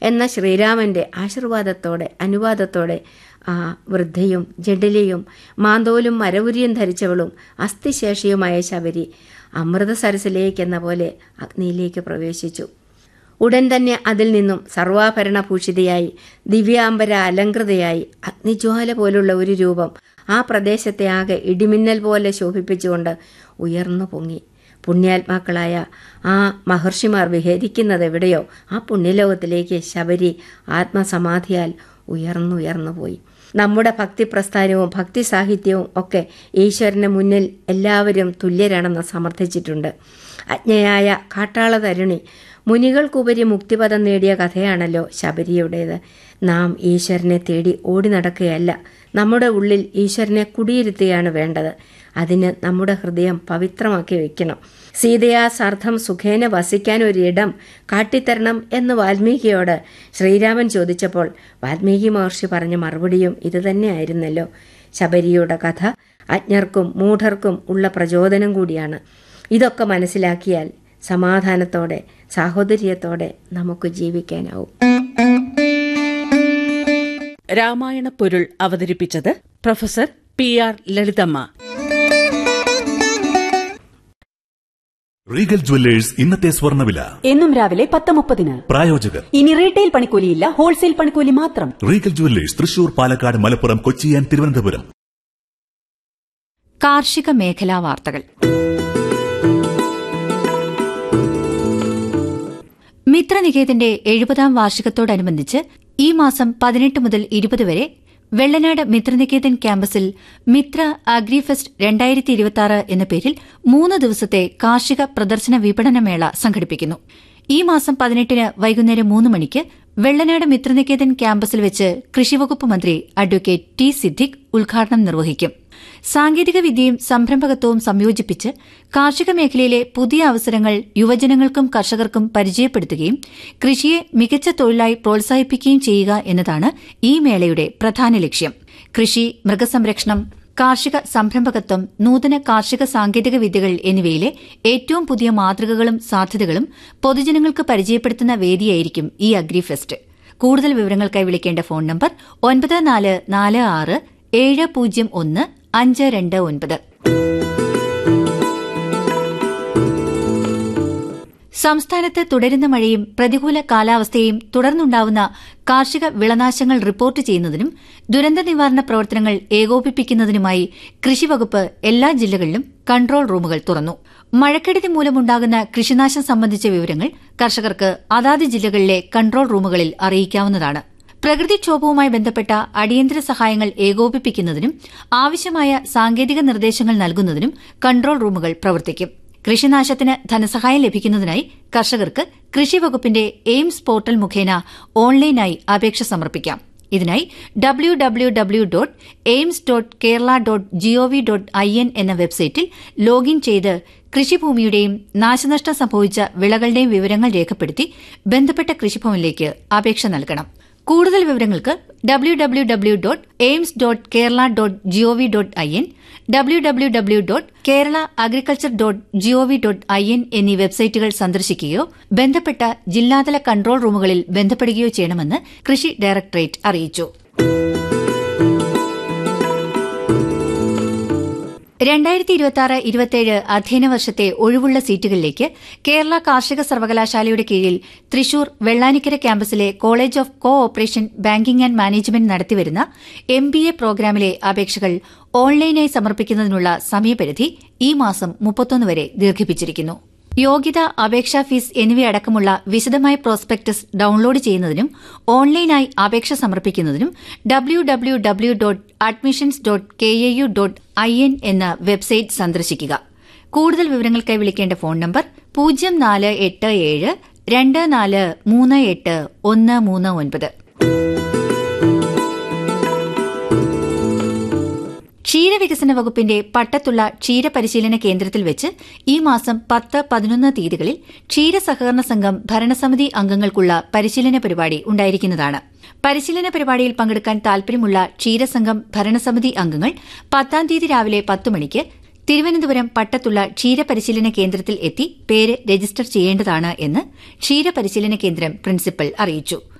എന്ന ശ്രീരാമന്റെ ആശീർവാദത്തോടെ അനുവാദത്തോടെ ആ വൃദ്ധയും ജഡിലയും മാന്തോലും മരവുരിയും ധരിച്ചവളും അസ്ഥിശേഷിയുമായ ശബരി അമൃതസരസിലേക്കെന്ന പോലെ അഗ്നിയിലേക്ക് പ്രവേശിച്ചു ഉടൻ തന്നെ അതിൽ നിന്നും സർവാഭരണഭൂഷിതയായി ദിവ്യാംബര അലങ്കൃതയായി അഗ്നിജ്വാല പോലുള്ള ഒരു രൂപം ആ പ്രദേശത്തെ ആകെ ഇടിമിന്നൽ പോലെ ശോഭിപ്പിച്ചുകൊണ്ട് ഉയർന്നു പൊങ്ങി പുണ്യാത്മാക്കളായ ആ മഹർഷിമാർ വിഹരിക്കുന്നത് എവിടെയോ ആ പുണ്യലോകത്തിലേക്ക് ശബരി ആത്മസമാധിയാൽ ഉയർന്നുയർന്നു പോയി നമ്മുടെ ഭക്തി പ്രസ്ഥാനവും ഭക്തി സാഹിത്യവും ഒക്കെ ഈശ്വരന് മുന്നിൽ എല്ലാവരും തുല്യരാണെന്ന് സമർത്ഥിച്ചിട്ടുണ്ട് അജ്ഞയായ കാട്ടാള തരുണി മുനികൾക്കുപരി മുക്തിപദം നേടിയ കഥയാണല്ലോ ശബരിയുടേത് നാം ഈശ്വരനെ തേടി ഓടി നടക്കുകയല്ല നമ്മുടെ ഉള്ളിൽ ഈശ്വരനെ കുടിയിരുത്തുകയാണ് വേണ്ടത് അതിന് നമ്മുടെ ഹൃദയം പവിത്രമാക്കി വെക്കണം സീതയാ സാർത്ഥം സുഖേന വസിക്കാൻ ഒരിടം കാട്ടിത്തരണം എന്ന് വാൽമീകിയോട് ശ്രീരാമൻ ചോദിച്ചപ്പോൾ വാൽമീകി മഹർഷി പറഞ്ഞ മറുപടിയും ഇതുതന്നെയായിരുന്നല്ലോ ശബരിയുടെ കഥ അജ്ഞർക്കും മൂഢർക്കും ഉള്ള പ്രചോദനം കൂടിയാണ് ഇതൊക്കെ മനസ്സിലാക്കിയാൽ സമാധാനത്തോടെ സാഹോദര്യത്തോടെ നമുക്ക് ജീവിക്കാനാവും രാമായണ പൊരുൾ അവതരിപ്പിച്ചത് professor P R Lalithamma Regal Jewellers ഇന്നത്തെ സ്വർണ്ണവില എന്നും രാവിലെ പത്ത് മുപ്പതിന് പ്രായോജകർ ഇനി റീറ്റെയിൽ പണിക്കൂലിയില്ല ഹോൾസെയിൽ പണിക്കൂലി മാത്രം Regal Jewellers Thrissur Palakkad Malappuram Kochi and Thiruvananthapuram കാർഷിക മേഖലാ വാർത്തകൾ മിത്രനികേതന്റെ എഴുപതാം വാർഷികത്തോടനുബന്ധിച്ച് ഈ മാസം പതിനെട്ട് മുതൽ ഇരുപത് വരെ വെള്ളനാട് മിത്രനികേതൻ ക്യാമ്പസിൽ മിത്ര അഗ്രിഫെസ്റ്റ് രണ്ടായിരത്തി ഇരുപത്തിയാറ് എന്ന പേരിൽ മൂന്ന് ദിവസത്തെ കാർഷിക പ്രദർശന വിപണനമേള സംഘടിപ്പിക്കുന്നു ഈ മാസം പതിനെട്ടിന് വൈകുന്നേരം മൂന്ന് മണിക്ക് വെള്ളനാട് മിത്രനികേതൻ ക്യാമ്പസിൽ വെച്ച് കൃഷിവകുപ്പ് മന്ത്രി അഡ്വക്കേറ്റ് ടി സിദ്ദിഖ് ഉദ്ഘാടനം നിർവഹിക്കും സാങ്കേതിക വിദ്യയും സംരംഭകത്വവും സംയോജിപ്പിച്ച് കാർഷിക മേഖലയിലെ പുതിയ അവസരങ്ങൾ യുവജനങ്ങൾക്കും കർഷകർക്കും പരിചയപ്പെടുത്തുകയും കൃഷിയെ മികച്ച തൊഴിലായി പ്രോത്സാഹിപ്പിക്കുകയും ചെയ്യുക എന്നതാണ് ഈ മേളയുടെ പ്രധാന ലക്ഷ്യം കൃഷി മൃഗസംരക്ഷണം കാർഷിക സംരംഭകത്വം നൂതന കാർഷിക സാങ്കേതിക വിദ്യകൾ എന്നിവയിലെ ഏറ്റവും പുതിയ മാതൃകകളും സാധ്യതകളും പൊതുജനങ്ങൾക്ക് പരിചയപ്പെടുത്തുന്ന വേദിയായിരിക്കും ഈ അഗ്രിഫെസ്റ്റ് കൂടുതൽ വിവരങ്ങൾക്കായി വിളിക്കേണ്ട ഫോൺ നമ്പർ ഒൻപത് നാല് നാല് ആറ് ഏഴ് പൂജ്യം ഒന്ന് അഞ്ച് രണ്ട് ഒൻപത് സംസ്ഥാനത്ത് തുടരുന്ന മഴയും പ്രതികൂല കാലാവസ്ഥയും തുടർന്നുണ്ടാവുന്ന കാർഷിക വിളനാശങ്ങൾ റിപ്പോർട്ട് ചെയ്യുന്നതിനും ദുരന്ത നിവാരണ പ്രവർത്തനങ്ങൾ ഏകോപിപ്പിക്കുന്നതിനുമായി കൃഷിവകുപ്പ് എല്ലാ ജില്ലകളിലും കൺട്രോൾ റൂമുകൾ തുറന്നു മഴക്കെടുതി മൂലമുണ്ടാകുന്ന കൃഷിനാശം സംബന്ധിച്ച വിവരങ്ങൾ കർഷകർക്ക് അതാത് ജില്ലകളിലെ കൺട്രോൾ റൂമുകളിൽ അറിയിക്കാവുന്നതാണ് പ്രകൃതിക്ഷോഭവുമായി ബന്ധപ്പെട്ട അടിയന്തര സഹായങ്ങൾ ഏകോപിപ്പിക്കുന്നതിനും ആവശ്യമായ സാങ്കേതിക നിർദ്ദേശങ്ങൾ നൽകുന്നതിനും കൺട്രോൾ റൂമുകൾ പ്രവർത്തിക്കും കൃഷിനാശത്തിന് ധനസഹായം ലഭിക്കുന്നതിനായി കർഷകർക്ക് കൃഷിവകുപ്പിന്റെ എയിംസ് പോർട്ടൽ മുഖേന ഓൺലൈനായി അപേക്ഷ സമർപ്പിക്കാം ഇതിനായി W W W dot AIMS dot Kerala dot GOV dot I N എന്ന വെബ്സൈറ്റിൽ ലോഗിൻ ചെയ്ത് കൃഷിഭൂമിയുടെയും നാശനഷ്ടം സംഭവിച്ച വിളകളുടെയും വിവരങ്ങൾ രേഖപ്പെടുത്തി ബന്ധപ്പെട്ട കൃഷിഭവനിലേക്ക് അപേക്ഷ നൽകണം കൂടുതൽ വിവരങ്ങൾക്ക് W W W dot AIMS dot Kerala dot GOV dot I N W W W dot Kerala agriculture dot GOV dot I N എന്നീ വെബ്സൈറ്റുകൾ സന്ദർശിക്കുകയോ ബന്ധപ്പെട്ട ജില്ലാതല കൺട്രോൾ റൂമുകളിൽ ബന്ധപ്പെടുകയോ ചെയ്യണമെന്ന് കൃഷി ഡയറക്ടറേറ്റ് അറിയിച്ചു രണ്ടായിരത്തി ഇരുപത്തിയാറ് ഇരുപത്തിയേഴ് അധ്യയന വർഷത്തെ ഒഴിവുള്ള സീറ്റുകളിലേക്ക് കേരള കാർഷിക സർവകലാശാലയുടെ കീഴിൽ തൃശൂർ വെള്ളാനിക്കര ക്യാമ്പസിലെ college of cooperation banking and management നടത്തിവരുന്ന എം ബി എ പ്രോഗ്രാമിലെ അപേക്ഷകൾ ഓൺലൈനായി സമർപ്പിക്കുന്നതിനുള്ള സമയപരിധി ഈ മാസം മുപ്പത്തൊന്ന് വരെ ദീർഘിപ്പിച്ചിരിക്കുന്നു യോഗ്യത അപേക്ഷാ ഫീസ് എന്നിവയടക്കമുള്ള വിശദമായ പ്രോസ്പെക്ടസ് ഡൌൺലോഡ് ചെയ്യുന്നതിനും ഓൺലൈനായി അപേക്ഷ സമർപ്പിക്കുന്നതിനും W W W dot admissions dot K A U dot I N എന്ന വെബ്സൈറ്റ് സന്ദർശിക്കുക കൂടുതൽ വിവരങ്ങൾക്കായി വിളിക്കേണ്ട ഫോൺ നമ്പർ പൂജ്യം നാല് എട്ട് ഏഴ് രണ്ട് നാല് മൂന്ന് എട്ട് ഒന്ന് മൂന്ന് ഒൻപത് ക്ഷീരവികസന വകുപ്പിന്റെ പട്ടത്തുള്ള ക്ഷീരപരിശീലന കേന്ദ്രത്തിൽ വെച്ച് ഈ മാസം പത്ത് പതിനൊന്ന് തീയതികളിൽ ക്ഷീര സഹകരണ സംഘം ഭരണസമിതി അംഗങ്ങൾക്കുള്ള പരിശീലന പരിപാടി ഉണ്ടായിരിക്കുന്നതാണ് പരിശീലന പരിപാടിയിൽ പങ്കെടുക്കാൻ താൽപര്യമുള്ള ക്ഷീരസംഘം ഭരണസമിതി അംഗങ്ങൾ പത്താം തീയതി രാവിലെ പത്ത് മണിക്ക് തിരുവനന്തപുരം പട്ടത്തുള്ള ക്ഷീരപരിശീലന കേന്ദ്രത്തിൽ എത്തി പേര് രജിസ്റ്റർ ചെയ്യേണ്ടതാണ് എന്ന് ക്ഷീരപരിശീലന കേന്ദ്രം പ്രിൻസിപ്പൽ അറിയിച്ചു